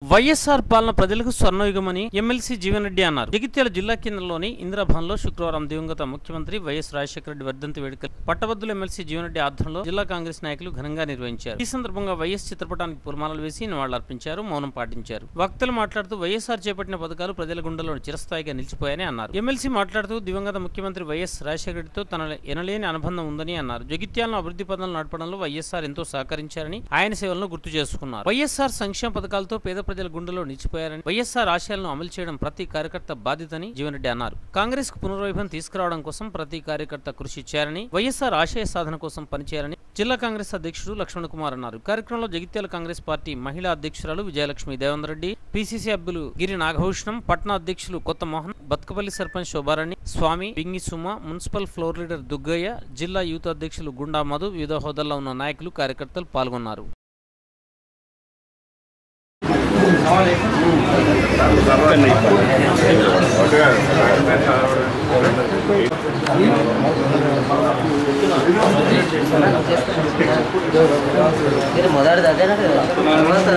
వైఎస్ఆర్ పాలన ప్రజలకు స్వర్ణయుగమని ఎమ్మెల్సీ జీవన్ రెడ్డి అన్నారు జగిత్యాల జిల్లా కేంద్రంలోని ఇందిరాభవన్లో శుక్రవారం దివంగత ముఖ్యమంత్రి వైఎస్ రాజశేఖర రెడ్డి వర్ధంతి వేడుకలు పట్టభద్రుల ఎమ్మెల్సీ జీవన్ రెడ్డి ఆధ్వర్యంలో జిల్లా కాంగ్రెస్ నాయకులు ఘనంగా నిర్వహించారు ఈ సందర్భంగా వైఎస్ చిత్రపటానికి పూలమాలలు వేసి నివాళులర్పించారు మౌనం పాటించారు వక్తలు మాట్లాడుతూ వైఎస్ఆర్ చేపట్టిన పథకాలు ప్రజల గుండెలో చిరస్థాయిగా నిలిచిపోయాయని అన్నారు ఎమ్మెల్సీ మాట్లాడుతూ దివంగత ముఖ్యమంత్రి వైఎస్ రాజశేఖర రెడ్డితో తన ఎనలేని అనుబంధం ఉందని అన్నారు జగిత్యాలను అభివృద్ధి పదంలో నడపడంలో వైఎస్ఆర్ ఎంతో సహకరించారని ఆయన సేవలను గుర్తు చేసుకున్నారు వైఎస్ఆర్ సంక్షేమ పథకాలతో పేద ప్రజల గుండెలో నిలిచిపోయారని వైఎస్ఆర్ ఆశయాలను అమలు చేయడం ప్రతి కార్యకర్త బాధ్యతని జీవన్ రెడ్డి అన్నారు కాంగ్రెస్ కు పునర్వైభవం తీసుకురావడం కోసం ప్రతి కార్యకర్త కృషి చేయాలని వైఎస్ఆర్ ఆశయ సాధన కోసం పనిచేయాలని జిల్లా కాంగ్రెస్ అధ్యక్షుడు లక్ష్మణ్ కుమార్ అన్నారు కార్యక్రమంలో జగిత్యాల కాంగ్రెస్ పార్టీ మహిళా అధ్యక్షురాలు విజయలక్ష్మి దేవేందర్ రెడ్డి పిసిసి అభ్యులు గిరి నాగభూషణం పట్నా అధ్యక్షులు Kotha Mohan Bathukapalli sarpanch Shobharani Swamy Bingi Suma municipal floor leader Duggaiah జిల్లా యూత్ అధ్యక్షులు గుండా మధు వివిధ హోదాల్లో ఉన్న నాయకులు కార్యకర్తలు పాల్గొన్నారు మీరు మొదటి దగ్గర తర్వాత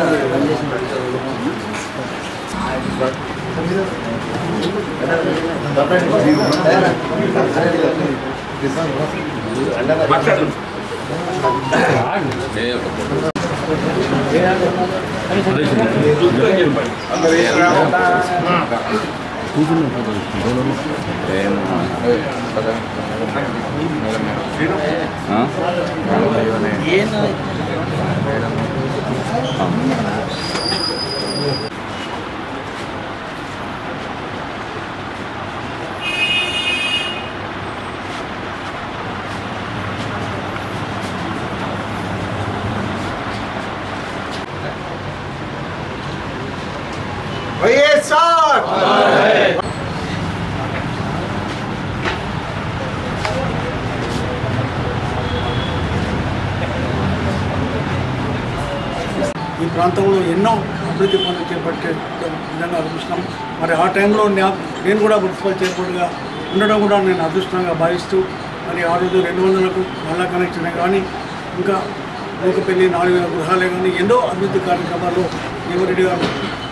వైఎస్ఆర్ ఈ ప్రాంతంలో ఎన్నో అభివృద్ధి పనులు చేపట్టే విధంగా అదృష్టం మరి ఆ టైంలో నా- నేను కూడా మున్సిపల్ చైర్మన్గా ఉండడం కూడా నేను అదృష్టంగా భావిస్తూ మరి ఆ రోజు రెండు వందలకు నల్ల కనెక్షన్ కానీ ఇంకా మూకపల్లి నాలుగు వేల గృహాలే కానీ ఎన్నో అభివృద్ధి కార్యక్రమాల్లో జీవరెడ్డి గారు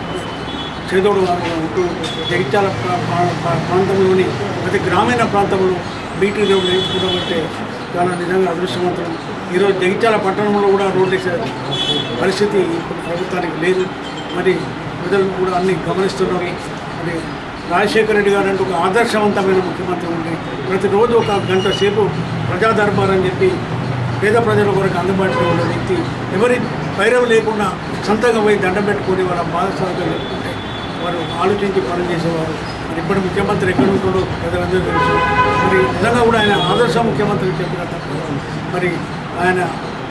చేదోడు వారు ఉంటూ జగిత్యాల ప్రా- ప్రా- ప్రా- ప్రాంతంలోని ప్రతి గ్రామీణ ప్రాంతంలో బీటీ రోడ్లు వేయించుకోవడం చాలా నిజంగా అదృష్టవంతం ఈరోజు జగిత్యాల పట్టణంలో కూడా రోడ్లు వేసే పరిస్థితి ఇప్పుడు ప్రభుత్వానికి లేదు మరి ప్రజలు కూడా అన్ని గమనిస్తున్నారు మరి రాజశేఖర రెడ్డి గారు అంటే ఒక ఆదర్శవంతమైన ముఖ్యమంత్రి ఉంది ప్రతిరోజు ఒక గంట సేపు ప్రజా దర్బార్ అని చెప్పి పేద ప్రజల కొరకు అందుబాటులో ఉన్న వ్యక్తి ఎవరి పైరవ లేకుండా సొంతంగా పోయి దండం పెట్టుకొని వాళ్ళ బాధసాగా లేకుంటే వారు ఆలోచించి పనులు చేసేవారు మరి ఇప్పుడు ముఖ్యమంత్రి ఎక్కడ ఉంటాడో ప్రజలందరూ తెలుసు మరి నిజంగా కూడా ఆయన ఆదర్శ ముఖ్యమంత్రి చెప్పిన తప్ప మరి ఆయన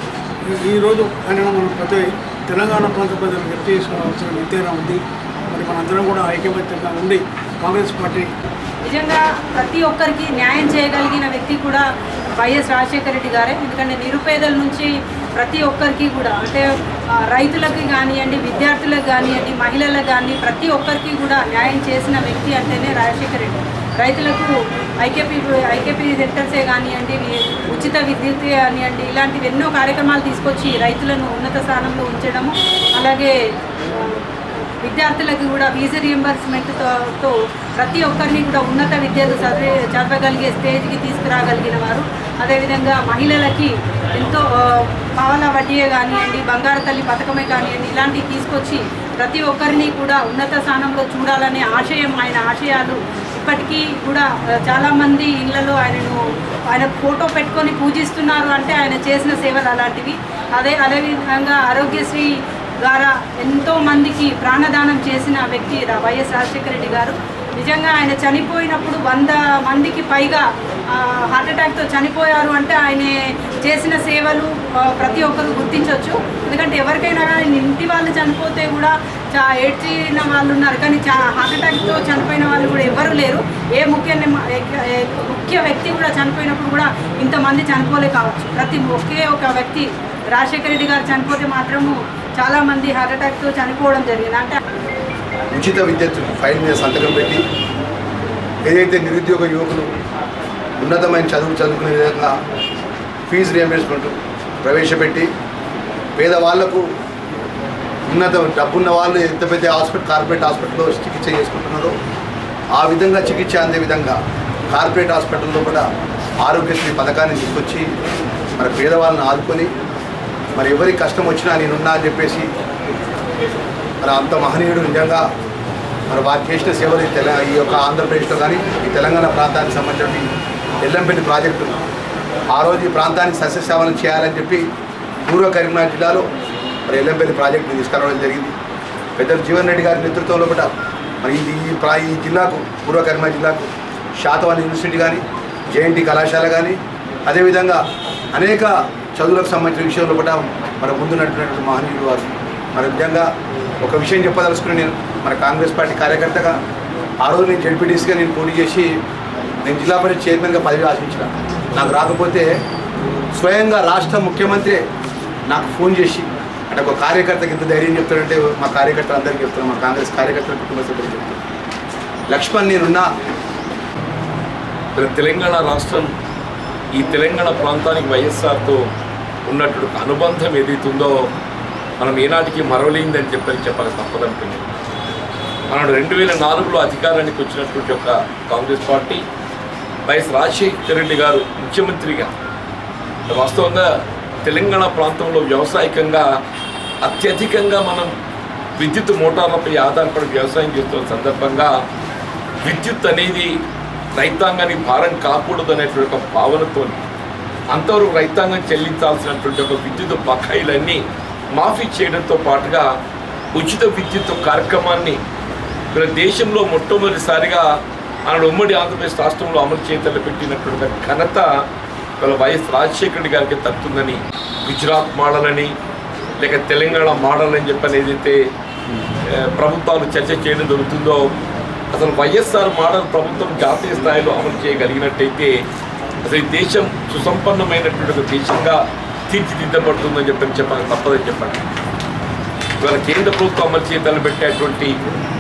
ఈ- ఈరోజు ఆయన మనం ప్రతి తెలంగాణ ప్రాంత ప్రజలు వ్యక్తి చేసుకోవాల్సిన ఎంతైనా ఉంది మరి మనందరం కూడా ఐక్యమత్యంగా ఉండి కాంగ్రెస్ పార్టీ నిజంగా ప్రతి ఒక్కరికి న్యాయం చేయగలిగిన వ్యక్తి కూడా వైఎస్ రాజశేఖర రెడ్డి గారే ఎందుకంటే నిరుపేదల నుంచి ప్రతి ఒక్కరికి కూడా అంటే ఆ, రైతులకి కానివ్వండి విద్యార్థులకు కానివ్వండి మహిళలకు కానీ ప్రతి ఒక్కరికి కూడా న్యాయం చేసిన వ్యక్తి అంటేనే రాజశేఖర రెడ్డి రైతులకు ఐకేపీ ఐకేపీ సెంటర్సే కానివ్వండి వి- ఉచిత విద్యుత్ కానివ్వండి ఇలాంటివి ఎన్నో కార్యక్రమాలు తీసుకొచ్చి రైతులను ఉన్నత స్థానంలో ఉంచడము అలాగే ఆ, విద్యార్థులకు కూడా ఫీజు రియంబర్స్మెంట్తో తో ప్రతి ఒక్కరిని కూడా ఉన్నత విద్యలు చదివే చదవగలిగే స్టేజ్కి తీసుకురాగలిగిన వారు అదేవిధంగా మహిళలకి ఎంతో ఆ, పావలా వడ్డీయే కానివ్వండి బంగారు తల్లి పథకమే కానివ్వండి ఇలాంటివి తీసుకొచ్చి ప్రతి ఒక్కరిని కూడా ఉన్నత స్థానంలో చూడాలనే ఆశయం ఆయన ఆశయాలు ఇప్పటికీ కూడా ఆ, చాలామంది ఇళ్లలో ఆయనను ఆయన ఫోటో పెట్టుకొని పూజిస్తున్నారు అంటే ఆయన చేసిన సేవలు అలాంటివి అదే అదేవిధంగా ఆరోగ్యశ్రీ ద్వారా ఎంతో మందికి ప్రాణదానం చేసిన వ్యక్తి రా- వైఎస్ రాజశేఖర రెడ్డి గారు నిజంగా ఆయన చనిపోయినప్పుడు వంద మందికి పైగా ఆ, హార్ట్ అటాక్తో చనిపోయారు అంటే ఆయన చేసిన సేవలు ఆ, ప్రతి ఒక్కరు గుర్తించవచ్చు ఎందుకంటే ఎవరికైనా కానీ ఇంటి వాళ్ళు చనిపోతే కూడా చా ఏడ్చిన వాళ్ళు ఉన్నారు కానీ చా హార్ట్ అటాక్తో చనిపోయిన వాళ్ళు కూడా ఎవరు లేరు ఏ ముఖ్య నిమ- ఏ- ఏ- ముఖ్య వ్యక్తి కూడా చనిపోయినప్పుడు కూడా ఇంతమంది చనిపోలే కావచ్చు ప్రతి ఒకే ఒక వ్యక్తి రాజశేఖర రెడ్డి గారు చనిపోతే మాత్రము చాలామంది హార్ట్ అటాక్తో చనిపోవడం జరిగింది అంటే ఉచిత విద్యుత్ ఫైల్ మీద సంతకం పెట్టి ఏదైతే నిరుద్యోగ యువకులు ఉన్నతమైన చదువు చదువుకునే విధంగా ఫీజు రియంబర్స్మెంట్ ప్రవేశపెట్టి పేదవాళ్లకు ఉన్నత డబ్బున్న వాళ్ళు ఎంత పెద్ద హాస్పిటల్ కార్పొరేట్ హాస్పిటల్లో చికిత్స చేసుకుంటున్నారో ఆ విధంగా చికిత్స అందే విధంగా కార్పొరేట్ హాస్పిటల్లో కూడా ఆరోగ్యశ్రీ పథకాన్ని తీసుకొచ్చి మరి పేదవాళ్ళని ఆదుకొని మరి ఎవరికి కష్టం వచ్చినా నేనున్నా అని చెప్పేసి మరి అంత మహనీయుడు నిజంగా మరి వారు చేసిన సేవలు ఈ తెల ఈ యొక్క ఆంధ్రప్రదేశ్లో కానీ ఈ తెలంగాణ ప్రాంతానికి సంబంధించిన ఎల్లంపల్లి ప్రాజెక్టు ఆ రోజు ఈ ప్రాంతానికి సస్యసేవనం చేయాలని చెప్పి పూర్వ కరీంనగర్ జిల్లాలో మరి ఎల్లంపల్లి ప్రాజెక్టుని తీసుకురావడం జరిగింది పెద్దలు జీవన్ రెడ్డి గారి నేతృత్వంలో కూడా మరి ఇది ఈ ప్రా ఈ జిల్లాకు పూర్వ కరీంనగర్ జిల్లాకు శాతవాణి యూనివర్సిటీ కానీ జేఎన్టీ కళాశాల కానీ అదేవిధంగా అనేక చదువులకు సంబంధించిన విషయంలో కూడా మన ముందు నడిపినటువంటి మహనీయుడు వారు మరి నిజంగా ఒక విషయం చెప్పదలుచుకుని నేను మన కాంగ్రెస్ పార్టీ కార్యకర్తగా ఆ రోజు నేను జడ్పీటీసీగా నేను పోటీ చేసి నేను జిల్లా పరిషత్ చైర్మన్గా పదవి ఆశించిన నాకు రాకపోతే స్వయంగా రాష్ట్ర ముఖ్యమంత్రి నాకు ఫోన్ చేసి అంటే ఒక కార్యకర్తకి ఇంత ధైర్యం చెప్తాడంటే మా కార్యకర్తలు అందరికీ చెప్తున్నాను మా కాంగ్రెస్ కార్యకర్తల కుటుంబ సభ్యులు చెప్తాను లక్ష్మణ్ నేనున్నా మరి తెలంగాణ రాష్ట్రం ఈ తెలంగాణ ప్రాంతానికి వైఎస్ఆర్తో ఉన్నటువంటి అనుబంధం ఏదైతుందో మనం ఏనాటికి మరవలేందని చెప్పని చెప్పక తప్పదనుకున్నాం మనం రెండు వేల నాలుగులో అధికారానికి వచ్చినటువంటి ఒక కాంగ్రెస్ పార్టీ వైఎస్ రాజశేఖర రెడ్డి గారు ముఖ్యమంత్రిగా వాస్తవంగా తెలంగాణ ప్రాంతంలో వ్యవసాయకంగా అత్యధికంగా మనం విద్యుత్ మోటార్లపై ఆధారపడి వ్యవసాయం చేస్తున్న సందర్భంగా విద్యుత్ అనేది రైతాంగానికి భారం కాకూడదు అనేటువంటి ఒక భావనతో అంతవరకు రైతాంగం చెల్లించాల్సినటువంటి ఒక విద్యుత్ బకాయిలన్నీ మాఫీ చేయడంతో పాటుగా ఉచిత విద్యుత్ కార్యక్రమాన్ని మన దేశంలో మొట్టమొదటిసారిగా ఆనాడు ఉమ్మడి ఆంధ్రప్రదేశ్ రాష్ట్రంలో అమలు చేతలు పెట్టినటువంటి ఒక ఘనత వాళ్ళ వైఎస్ రాజశేఖర రెడ్డి గారికి తప్పుతుందని గుజరాత్ మోడల్ అని లేక తెలంగాణ మోడల్ అని చెప్పని ఏదైతే ఏ, ప్రభుత్వాలు చర్చ చేయడం జరుగుతుందో అసలు వైఎస్ఆర్ మోడల్ ప్రభుత్వం జాతీయ స్థాయిలో అమలు చేయగలిగినట్టయితే అసలు ఈ దేశం సుసంపన్నమైనటువంటి ఒక దేశంగా తీర్చిదిద్దబడుతుందని చెప్పని చెప్పాలి తప్పదని చెప్పండి ఇవాళ కేంద్ర ప్రభుత్వం అమలు చేయతలు పెట్టేటువంటి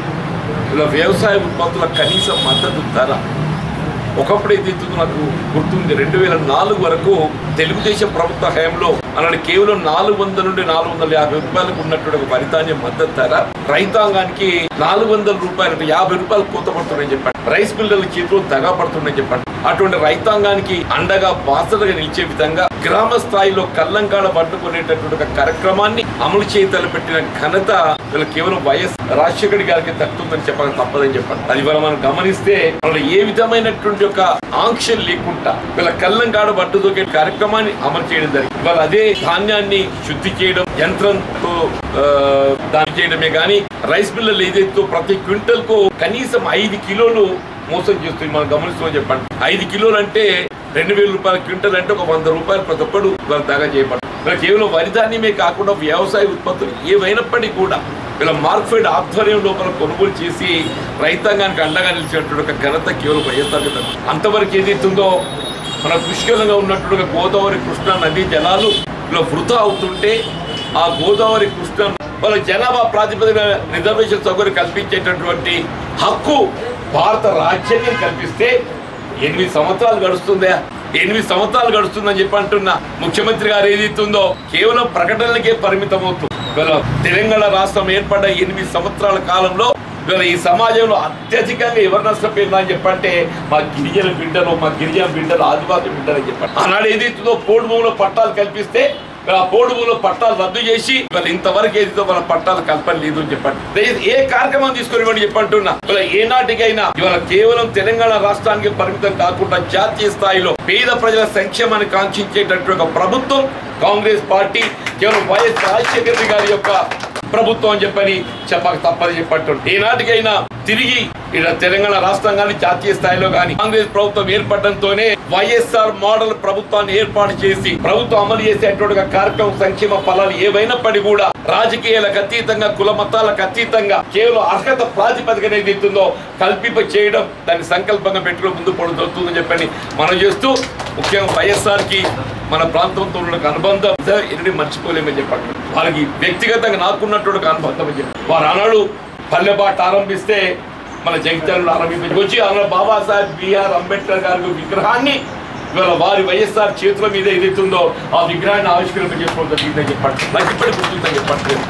ఇలా వ్యవసాయ ఉత్పత్తుల కనీస మద్దతు ధర ఒకప్పుడు ఏదైతే నాకు గుర్తుంది రెండు వేల నాలుగు వరకు తెలుగుదేశం ప్రభుత్వ హయాంలో అలాంటి కేవలం నాలుగు వందల నుండి నాలుగు వందల యాభై రూపాయలకు ఉన్నటువంటి ఒక వరిధాన్యం మద్దతు ధర రైతాంగానికి నాలుగు వందల రూపాయలు అంటే యాభై రూపాయలు కోత పడుతున్నాయని చెప్పండి రైస్ మిల్లర్ల చేతిలో దగా పడుతున్నాయని చెప్పండి అటువంటి రైతాంగానికి అండగా బాసటగా నిలిచే విధంగా గ్రామ స్థాయిలో కల్లంకాడ పట్టుకునేటటువంటి ఒక కార్యక్రమాన్ని అమలు చేయతలు పెట్టిన ఘనత వీళ్ళ కేవలం వైఎస్ రాజశేఖర్ గారికి దక్కుతుందని చెప్పక తప్పదని చెప్పండి అది ఇవాళ మనం గమనిస్తే వాళ్ళు ఏ విధమైనటువంటి ఒక ఆంక్షలు లేకుండా వీళ్ళ కల్లంకాడ పట్టుదోకే కార్యక్రమాన్ని అమలు చేయడం జరిగింది ఇవాళ అదే ధాన్యాన్ని శుద్ధి చేయడం యంత్రంతో ఆ, దాన్ని చేయడమే కానీ రైస్ మిల్లర్లు ఏదైతే ప్రతి క్వింటల్ కు కనీసం ఐదు కిలోలు మోసం చేస్తుంది మనం గమనిస్తామని చెప్పండి ఐదు కిలోలు అంటే రెండు వేల రూపాయల క్వింటల్ అంటే ఒక వంద రూపాయలు ప్రతి ఒక్కడు ఇవాళ దాకా చేయబడి ఇలా కేవలం వరిధాన్యమే కాకుండా వ్యవసాయ ఉత్పత్తులు ఏవైనప్పటికీ కూడా ఇలా మార్క్ఫెడ్ ఆధ్వర్యం లోపల కొనుగోలు చేసి రైతాంగానికి అండగా నిలిచినటువంటి ఒక ఘనత కేవలం వైఎస్ఆర్ అంతవరకు ఏదైతుందో మన పుష్కలంగా ఉన్నటువంటి ఒక గోదావరి కృష్ణా నదీ జలాలు ఇలా వృధా అవుతుంటే ఆ గోదావరి కృష్ణ వాళ్ళ జనాభా ప్రాతిపదిక రిజర్వేషన్ సౌకర్యం కల్పించేటటువంటి హక్కు భారత రాజ్యాంగం కల్పిస్తే ఎనిమిది సంవత్సరాలు గడుస్తుందా ఎనిమిది సంవత్సరాలు గడుస్తుందని చెప్పి అంటున్నా ముఖ్యమంత్రి గారు ఏదైతుందో కేవలం ప్రకటనలకే పరిమితం అవుతుంది ఇవాళ తెలంగాణ రాష్ట్రం ఏర్పడ్డ ఎనిమిది సంవత్సరాల కాలంలో ఇవాళ ఈ సమాజంలో అత్యధికంగా ఎవరు నష్టపోయిందా అని చెప్పంటే మా గిరిజన బిడ్డలు మా గిరిజన బిడ్డలు ఆదివాసీ బిడ్డలు అని చెప్పండి ఆనాడు ఏదైతుందో పోడు భూములో పట్టాలు కల్పిస్తే ఆ పోడు భూములో పట్టాలు రద్దు చేసి ఇవాళ ఇంతవరకు ఏదైతే మన పట్టాలు కల్పన లేదు అని చెప్పండి దయచేసి ఏ కార్యక్రమం తీసుకొని ఇవ్వండి చెప్పంటున్నా ఇవాళ ఏనాటికైనా ఇవాళ కేవలం తెలంగాణ రాష్ట్రానికి పరిమితం కాకుండా జాతీయ స్థాయిలో పేద ప్రజల సంక్షేమాన్ని కాంక్షించేటటువంటి ఒక ప్రభుత్వం కాంగ్రెస్ పార్టీ కేవలం వైఎస్ రాజశేఖర రెడ్డి గారి యొక్క ప్రభుత్వం అని చెప్పని చెప్పక తప్పని చెప్పట్టు ఏనాటికైనా తిరిగి ఇక్కడ తెలంగాణ రాష్ట్రం కానీ జాతీయ స్థాయిలో కానీ కాంగ్రెస్ ప్రభుత్వం ఏర్పడడంతోనే వైఎస్ఆర్ మోడల్ ప్రభుత్వాన్ని ఏర్పాటు చేసి ప్రభుత్వం అమలు చేసేటువంటి ఒక కార్యక్రమం సంక్షేమ ఫలాలు ఏవైనప్పటికీ కూడా రాజకీయాలకు అతీతంగా కుల మతాలకు అతీతంగా కేవలం అర్హత ప్రాతిపదికన ఏదైతుందో కల్పింప చేయడం దాన్ని సంకల్పంగా పెట్టుకుని ముందు పడుతుందని చెప్పని మనం చేస్తూ ముఖ్యంగా వైఎస్ఆర్ కి మన ప్రాంతంతో ఉన్న ఒక అనుబంధం ఎన్ని మర్చిపోలేమని చెప్పండి వాళ్ళకి వ్యక్తిగతంగా నాకున్నటువంటి ఒక అనుబంధం అని చెప్పి వారు ఆనాడు పల్లెబాట ఆరంభిస్తే మన జగిత్యాలలో ఆరంభించి వచ్చి ఆనాడు బాబాసాహెబ్ బిఆర్ అంబేద్కర్ గారి విగ్రహాన్ని ఇవాళ వారి వైఎస్ఆర్ చేతుల మీద ఏదైతుందో ఆ విగ్రహాన్ని ఆవిష్కరింపజేసుకోవడం జరిగిందని చెప్పండి నాకు ఇప్పటికి గుర్తుందని చెప్పండి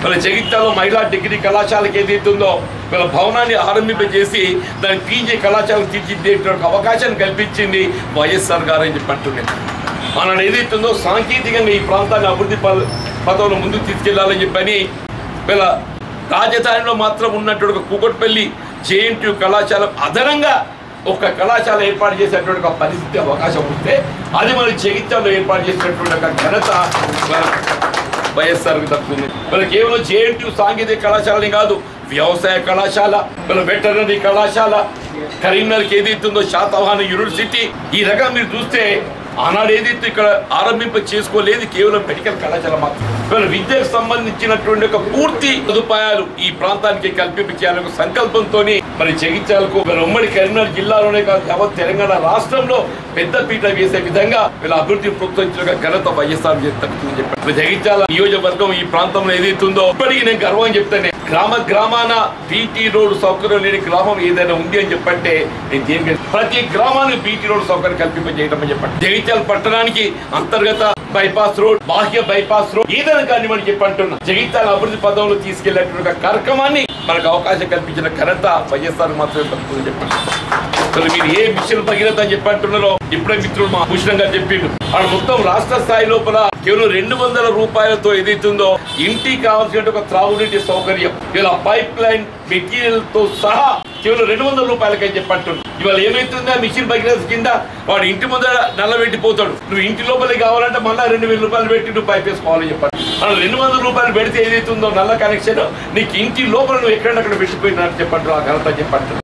మన జగిత్యాలో మహిళా డిగ్రీ కళాశాలకి ఏదైతుందో వీళ్ళ భవనాన్ని ఆరంభింపజేసి దాని పీజీ కళాశాల తీర్చిదిద్దేటువంటి అవకాశాన్ని కల్పించింది వైఎస్ఆర్ గారు అని చెప్పి అంటున్నాను మనం ఏదైతుందో సాంకేతికంగా ఈ ప్రాంతాన్ని అభివృద్ధి ప- పదంలో ముందుకు తీసుకెళ్లాలని చెప్పని వీళ్ళ రాజధానిలో మాత్రం ఉన్నటువంటి ఒక కూకట్పల్లి జేఎన్టీ కళాశాల అదనంగా ఒక కళాశాల ఏర్పాటు చేసేటువంటి ఒక పరిస్థితి అవకాశం ఉంటే అది మన జగిత్యాల్లో ఏర్పాటు చేసినటువంటి ఒక ఘనత మన వైఎస్ఆర్కి దక్కుతుంది మన కేవలం జేఎన్టీ సాంకేతిక కళాశాలని కాదు వ్యవసాయ కళాశాల మన వెటర్నరీ కళాశాల కరీంనగర్కి ఏదైతుందో శాతవాహన యూనివర్సిటీ ఈ రకంగా మీరు చూస్తే ఆనాడు ఏదైతే ఇక్కడ ఆరంభింప చేసుకోలేదు కేవలం మెడికల్ కళాశాల మాత్రం ఇవాళ విద్యకు సంబంధించినటువంటి ఒక పూర్తి సదుపాయాలు ఈ ప్రాంతానికి కల్పింప చేయాలనే ఒక సంకల్పంతో మరి జగిత్యాలకు మన ఉమ్మడి కరీంనగర్ జిల్లాలోనే కాదు యావత్ తెలంగాణ రాష్ట్రంలో పెద్ద పీట వేసే విధంగా వీళ్ళ అభివృద్ధి ప్రోత్సహించిన ఘనత వైఎస్ఆర్ తగ్గుతుందని చెప్పారు ఇప్పుడు జగిత్యాల నియోజకవర్గం ఈ ప్రాంతంలో ఏదైతుందో ఇప్పటికీ నేను గర్వం చెప్తాను గ్రామ గ్రామాన బీటీ రోడ్ సౌకర్యం లేని గ్రామం ఏదైనా ఉంది అని చెప్పంటే నేను దేనికి ప్రతి గ్రామానికి బీటీ రోడ్ సౌకర్యం కల్పింపజేయడం అని చెప్పండి జగిత్యాల పట్టణానికి అంతర్గత బైపాస్ రోడ్ బాహ్య బైపాస్ రోడ్ ఏదైనా కానివ్వని చెప్పి అంటున్నా జగిత్యాల అభివృద్ధి పదంలో తీసుకెళ్లేటువంటి ఒక కార్యక్రమాన్ని మనకు అవకాశం కల్పించిన ఘనత వైఎస్ఆర్ మాత్రమే దక్కుతుందని చెప్పండి అసలు మీరు ఏ మిషన్ భగీరథ అని చెప్పి అంటున్నారో ఇప్పుడే మిత్రుడు మా భూషణ్ గారు చెప్పిండు వాళ్ళు మొత్తం రాష్ట్ర స్థాయి లోపల కేవలం రెండు వందల రూపాయలతో ఏదైతుందో ఇంటికి కావాల్సిన ఒక త్రాగునీటి సౌకర్యం ఇలా పైప్ లైన్ మెటీరియల్ తో సహా కేవలం రెండు వందల రూపాయలకని చెప్పి అంటున్నాడు ఇవాళ ఏమైతుందో మిషన్ భగీరథ కింద వాడు ఇంటి ముందర నల్లబెట్టిపోతాడు నువ్వు ఇంటి లోపలికి కావాలంటే మళ్ళీ రెండు వేల రూపాయలు పెట్టి నువ్వు పైప్ వేసుకోవాలని చెప్పాడు అలా రెండు వందల రూపాయలు పెడితే ఏదైతుందో నల్ల కనెక్షన్ నీకు ఇంటి లోపల నువ్వు ఎక్కడక్కడ పెట్టిపోయినా చెప్పంటారు ఆ ఘనత చెప్పంటారు